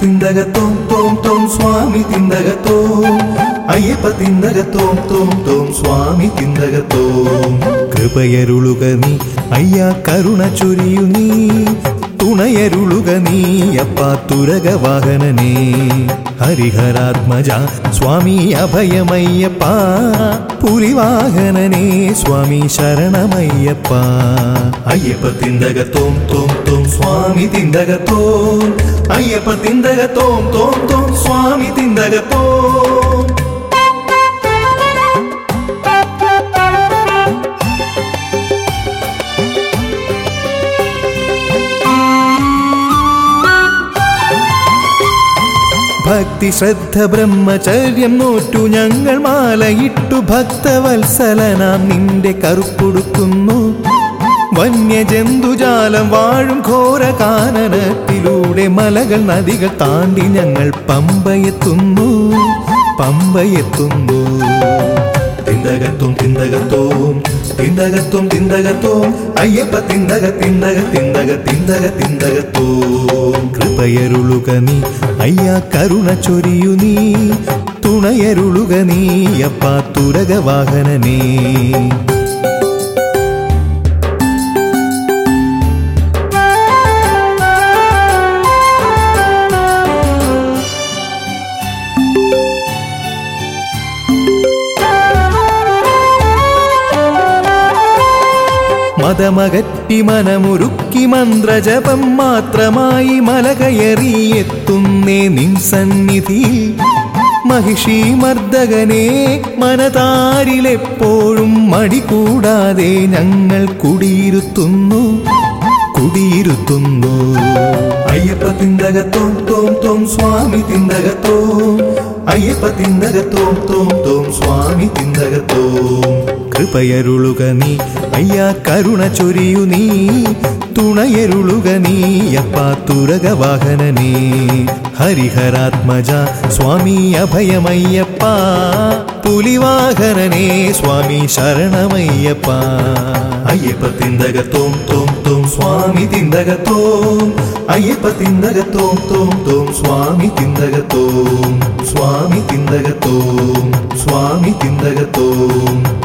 തിന്തകത്തോം തോം തോം സ്വാമി തിന്തകത്തോം അയ്യപ്പ തിന്തകത്തോം തോം തോം സ്വാമി തിന്തകത്തോം കൃപയരുളുക നീ അയ്യ കരുണ ചൊരിയു നീ തുണയരുളുക നീ അപ്പ തുരക വാഹനനേ ഹരിഹരാത്മജ സ്വാമി അഭയമയ്യപ്പ പുലിവാഹനനേ സ്വാമി ശരണമയ്യപ്പ അയ്യപ്പ തിന്തകത്തോം തോം തോം സ്വാമി തിന്തകത്തോം അയ്യപ്പ തിന്തകത്തോം തോം തോം സ്വാമി തിന്തകത്തോം ഭക്തി ശ്രദ്ധ ബ്രഹ്മചര്യം നോറ്റു ഞങ്ങൾ മാലയിട്ടു ഭക്തവത്സലനാം നിന്റെ കറുപ്പൊടുക്കുന്നു വന്യജന്തുജാലം വാഴും ഘോര കാനനത്തിലൂടെ മലകൾ നദികൾ താണ്ടി ഞങ്ങൾ പമ്പയെത്തുന്നു പമ്പയെത്തുന്നു തിന്തകത്തും തിന്തകത്തോം തിന്തകത്തും തിന്തകത്തോം അയ്യപ്പ തിന്തക തിന്തക തിന്തക തിന്തക തിന്തകത്തോം കൃപയരുളുക നീ അയ്യ കരുണ ചൊരിയു നീ തുണയരുളുക നീ അപ്പ തുരക വാഹനനേ മതമകറ്റി മനമുരുക്കി മന്ത്രജപം മാത്രമായി മല കയറിയെത്തുന്നേ നിൻ സന്നിധിയിൽ മഹിഷി മർദ്ദകനെ മനതാരിലെപ്പോഴും മടി കൂടാതെ ഞങ്ങൾ കുടിയിരുത്തുന്നു കുടിയിരുത്തുന്നു അയ്യപ്പ തിന്തകത്തോം തോം തോം സ്വാമി തിന്തകത്തോം അയ്യപ്പ തിന്തകത്തോം തോം തോം സ്വാമി തിന്തകത്തോം കൃപയരുളുക നീ അയ്യ കരുണ ചൊരിയു നീ തുണയരുളുക നീ അപ്പ തുരക വാഹനനേ ഹരിഹരാത്മജ സ്വാമി അഭയമയ്യപ്പ പുലിവാഹനനേ സ്വാമി ശരണമയ്യപ്പ അയ്യപ്പ തിന്തകത്തോം തോം തോം സ്വാമി തിന്തകത്തോം അയ്യപ്പ തിന്തകത്തോം തോം തോം സ്വാമി തിന്തകത്തോം സ്വാമി തിന്തകത്തോം സ്വാമി തിന്തകത്തോം